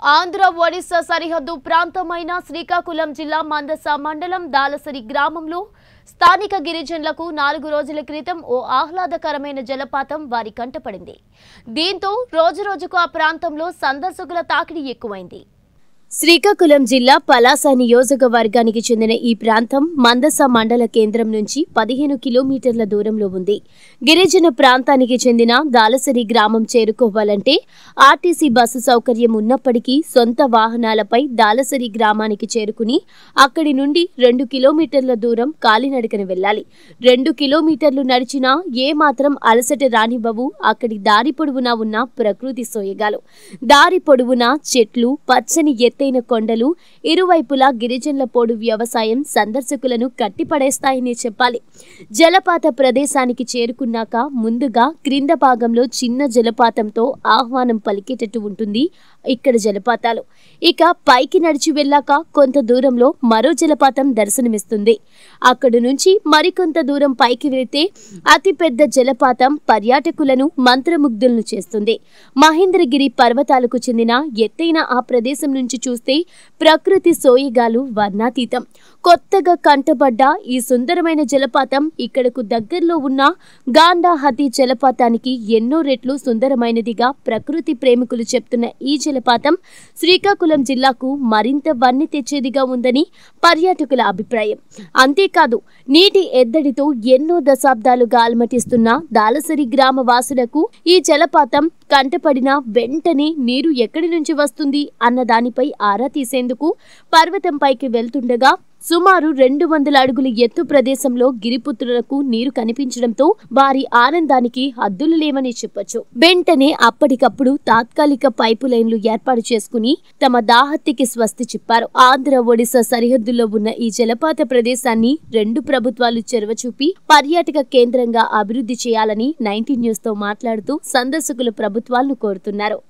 ఆంధ్ర ఒడిశా సరిహద్దు ప్రాంతమైన శ్రీకాకుళం జిల్లా మందస మండలం దాలసరి గ్రామంలో స్థానిక గిరిజనులకు నాలుగు రోజుల క్రితం ఓ ఆహ్లాదకరమైన జలపాతం వారి కంటపడింది దీంతో రోజురోజుకు ఆ ప్రాంతంలో సందర్శకుల తాకిడి ఎక్కువైంది శ్రీకాకుళం జిల్లా పలాస నియోజకవర్గానికి చెందిన ఈ ప్రాంతం మందస మండల కేంద్రం నుంచి పదిహేను కిలోమీటర్ల దూరంలో ఉంది గిరిజన ప్రాంతానికి చెందిన దాలసరి గ్రామం చేరుకోవాలంటే ఆర్టీసీ బస్సు సౌకర్యం ఉన్నప్పటికీ సొంత వాహనాలపై దాలసరి గ్రామానికి చేరుకుని అక్కడి నుండి రెండు కిలోమీటర్ల దూరం కాలినడకన వెళ్ళాలి రెండు కిలోమీటర్లు నడిచినా ఏ మాత్రం అలసట రానివ్వవు అక్కడి దారి పొడవునా ఉన్న ప్రకృతి సోయగాలు దారి పొడవునా చెట్లు పచ్చని ఎత్తైన కొండలు ఇరువైపులా గిరిజనుల పోడు వ్యవసాయం సందర్శకులను కట్టిపడేస్తాయని చెప్పాలి జలపాత ప్రదేశానికి చేరుకున్నాక ముందుగా క్రింద భాగంలో చిన్న జలపాతంతో ఆహ్వానం పలికేటట్టు ఉంటుంది ఇక్కడ జలపాతాలు ఇక పైకి నడిచి వెళ్ళాక కొంత దూరంలో మరో జలపాతం దర్శనమిస్తుంది అక్కడి నుంచి మరికొంత దూరం పైకి వెళ్తే అతిపెద్ద జలపాతం పర్యాటకులను మంత్రముగ్ధులను చేస్తుంది మహేంద్రగిరి పర్వతాలకు చెందిన ఎత్తైన ఆ ప్రదేశం నుంచి చూస్తే ప్రకృతి సోయగాలు వర్ణాతీతం కొత్తగా కంటబడ్డ ఈ సుందరమైన జలపాతం ఇక్కడకు దగ్గరలో ఉన్న గాండాహతి జలపాతానికి ఎన్నో రెట్లు సుందరమైనదిగా ప్రకృతి ప్రేమికులు చెప్తున్న ఈ జలపాతం శ్రీకాకుళం జిల్లాకు మరింత వన్నె తెచ్చేదిగా ఉందని పర్యాటకుల అభిప్రాయం అంతేకాదు నీటి ఎద్దడితో ఎన్నో దశాబ్దాలుగా అలమటిస్తున్న దాలసరి గ్రామ వాసులకు ఈ జలపాతం కంటపడిన వెంటనే నీరు ఎక్కడి నుంచి వస్తుంది అన్న దానిపై ఆరా తీసేందుకు పర్వతంపైకి వెళ్తుండగా సుమారు రెండు వందల అడుగుల ఎత్తు ప్రదేశంలో గిరిపుత్రులకు నీరు కనిపించడంతో వారి ఆనందానికి హద్దులు లేవని చెప్పొచ్చు వెంటనే అప్పటికప్పుడు తాత్కాలిక పైపు లైన్లు ఏర్పాటు చేసుకుని తమ దాహత్తికి స్వస్తి చెప్పారు ఆంధ్ర ఒడిశా సరిహద్దుల్లో ఉన్న ఈ జలపాత ప్రదేశాన్ని రెండు ప్రభుత్వాలు చెరవ చూపి పర్యాటక కేంద్రంగా అభివృద్ధి చేయాలని నైన్టీన్ న్యూస్ తో మాట్లాడుతూ సందర్శకులు ప్రభుత్వాలను కోరుతున్నారు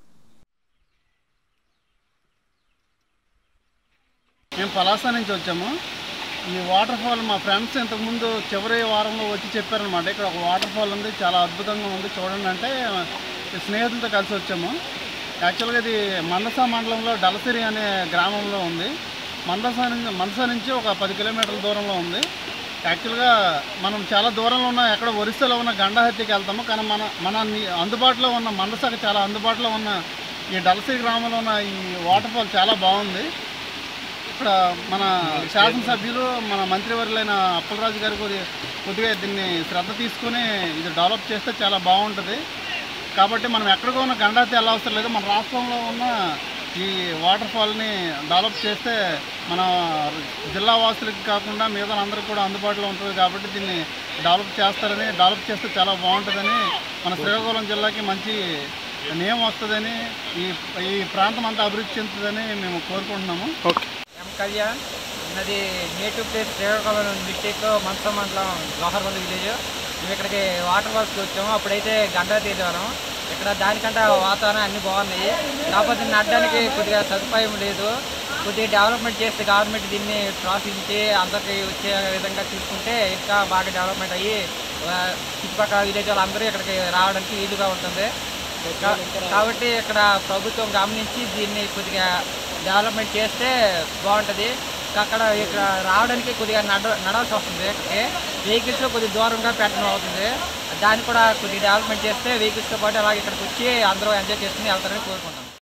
మేము పలాస నుంచి వచ్చాము ఈ వాటర్ ఫాల్ మా ఫ్రెండ్స్ ఇంతకుముందు చివరి వారంలో వచ్చి చెప్పారనమాట ఇక్కడ ఒక వాటర్ ఫాల్ ఉంది చాలా అద్భుతంగా ఉంది చూడండి అంటే స్నేహితులతో కలిసి వచ్చాము యాక్చువల్గా ఇది మందస మండలంలో డలసిరి అనే గ్రామంలో ఉంది మందస నుంచి మందస నుంచి ఒక పది కిలోమీటర్ల దూరంలో ఉంది యాక్చువల్గా మనం చాలా దూరంలో ఉన్న ఎక్కడ ఒరిస్సాలో ఉన్న గండహత్తికి వెళ్తాము కానీ మన మన ని- అందుబాటులో ఉన్న మందసకు చాలా అందుబాటులో ఉన్న ఈ డలసిరి గ్రామంలో ఉన్న ఈ వాటర్ ఫాల్ చాలా బాగుంది ఇక్కడ మన శాసనసభ్యులు మన మంత్రివర్యులైన అప్పలరాజు గారు కొద్ది కొద్దిగా దీన్ని శ్రద్ధ తీసుకొని ఇది డెవలప్ చేస్తే చాలా బాగుంటుంది కాబట్టి మనం ఎక్కడికో ఉన్న గండాతి ఎలా అవసరం లేదు మన రాష్ట్రంలో ఉన్న ఈ వాటర్ ఫాల్ని డెవలప్ చేస్తే మన జిల్లా వాసులకి కాకుండా మిగతా అందరికి కూడా అందుబాటులో ఉంటుంది కాబట్టి దీన్ని డెవలప్ చేస్తారని డెవలప్ చేస్తే చాలా బాగుంటుందని మన శ్రీకాకుళం జిల్లాకి మంచి నేమ్ వస్తుందని ఈ ఈ ప్రాంతం అంతా అభివృద్ధి చెందుతుందని మేము కోరుకుంటున్నాము ఎం కళ్యాణ్ ఉన్నది నేటివ్ ప్లేస్ శ్రీకాకుళం డిస్టిక్ మంచ మండలం లోహర్వల్లి విలేజ్ మేము ఇక్కడికి వాటర్ ఫాల్స్కి వచ్చాము అప్పుడైతే గంటా తీసేవాళ్ళం ఇక్కడ దానికంటే వాతావరణం అన్నీ బాగున్నాయి కాకపోతే నడడానికి కొద్దిగా సదుపాయం లేదు కొద్దిగా డెవలప్మెంట్ చేస్తే గవర్నమెంట్ దీన్ని ప్రోత్సహించి అందరికీ వచ్చే విధంగా చూసుకుంటే ఇంకా బాగా డెవలప్మెంట్ అయ్యి ఆ, చుట్టుపక్కల విలేజ్ వాళ్ళందరూ ఇక్కడికి రావడానికి వీలుగా ఉంటుంది కా- కాబట్టి ఇక్కడ ప్రభుత్వం గమనించి దీన్ని కొద్దిగా డెవలప్మెంట్ చేస్తే బాగుంటుంది అక్కడ ఇక్కడ రావడానికి కొద్దిగా నడ నడవలసి వస్తుంది ఇక్కడికి వెహికల్స్ కొద్దిగా దూరంగా పెట్టడం అవుతుంది దాన్ని కూడా కొద్దిగా డెవలప్మెంట్ చేస్తే వెహికల్స్తో పాటు అలాగే ఇక్కడికి వచ్చి అందరూ ఎంజాయ్ చేసుకుని వెళ్తారని కోరుకుంటాం